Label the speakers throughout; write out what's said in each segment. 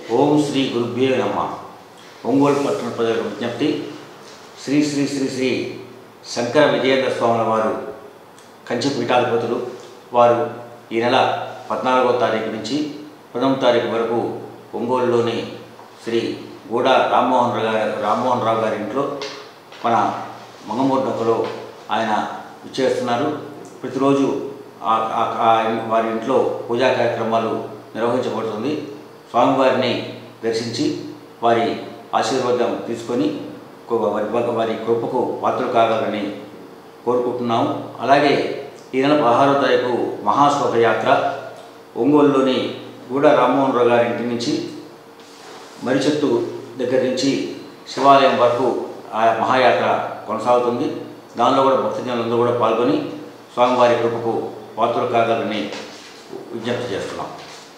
Speaker 1: ఓం శ్రీ గురుభ్యో నమ ఒంగోలు పట్టణ ప్రజలకు విజ్ఞప్తి శ్రీ శ్రీ శ్రీ శ్రీ శంకర విజయేంద్ర స్వాముల వారు కంచి పీఠాధిపతులు వారు ఈ నెల పద్నాలుగో తారీఖు నుంచి పదవ తారీఖు వరకు ఒంగోలులోని శ్రీ గూడ రామ్మోహన్ రావు గారి రామ్మోహన్ రావు గారి ఇంట్లో మన మంగమూర్నకలో ఆయన విచ్చేస్తున్నారు ప్రతిరోజు ఆ- ఆ- ఆ వారి ఇంట్లో పూజా కార్యక్రమాలు నిర్వహించబడుతుంది స్వామివారిని దర్శించి వారి ఆశీర్వాదం తీసుకొని కో- వారి వారి కృపకు పాత్రలు కావాలని కోరుకుంటున్నాము అలాగే ఈ నెల పదహారో తారీఖు మహాశోభయాత్ర ఒంగోలులోని గూడ రామ్మోహన్ రావు గారి ఇంటి నుంచి మరిచెట్టు దగ్గర నుంచి శివాలయం వరకు ఆ మహాయాత్ర కొనసాగుతుంది దానిలో కూడా భక్తజనులందరూ కూడా పాల్గొని స్వామివారి కృపకు పాత్రలు కాగలని విజ్ఞప్తి చేస్తున్నాం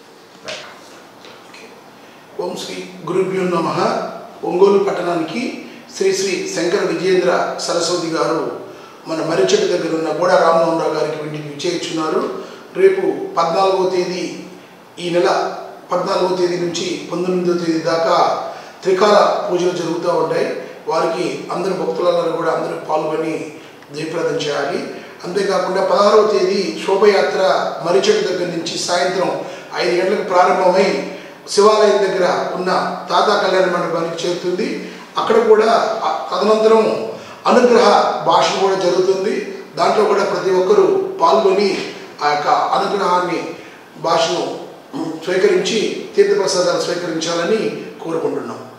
Speaker 2: ఓం శ్రీ గురుభ్యో నమ ఒంగోలు పట్టణానికి శ్రీ శ్రీ శంకర విజయేంద్ర సరస్వతి గారు మన మర్రిచెట్టు దగ్గర ఉన్న గోడ రామ్మోహన్ రావు గారికి ఇంటికి విచ్చేయించున్నారు రేపు పద్నాలుగో తేదీ ఈ నెల పద్నాలుగో తేదీ నుంచి పంతొమ్మిదో తేదీ దాకా త్రికాల పూజలు జరుగుతూ ఉంటాయి వారికి అందరు భక్తులందరూ కూడా అందరూ పాల్గొని జయప్రదం చేయాలి అంతేకాకుండా పదహారవ తేదీ శోభయాత్ర మర్రిచెట్టు దగ్గర నుంచి సాయంత్రం ఐదు గంటలకు ప్రారంభమై శివాలయం దగ్గర ఉన్న తాతా కళ్యాణ మండపానికి చేరుతుంది అక్కడ కూడా ఆ- తదనంతరం అనుగ్రహ భాష కూడా జరుగుతుంది దాంట్లో కూడా ప్రతి ఒక్కరూ పాల్గొని ఆ యొక్క అనుగ్రహాన్ని భాషను స్వీకరించి తీర్థప్రసాదాలు స్వీకరించాలని కోరుకుంటున్నాం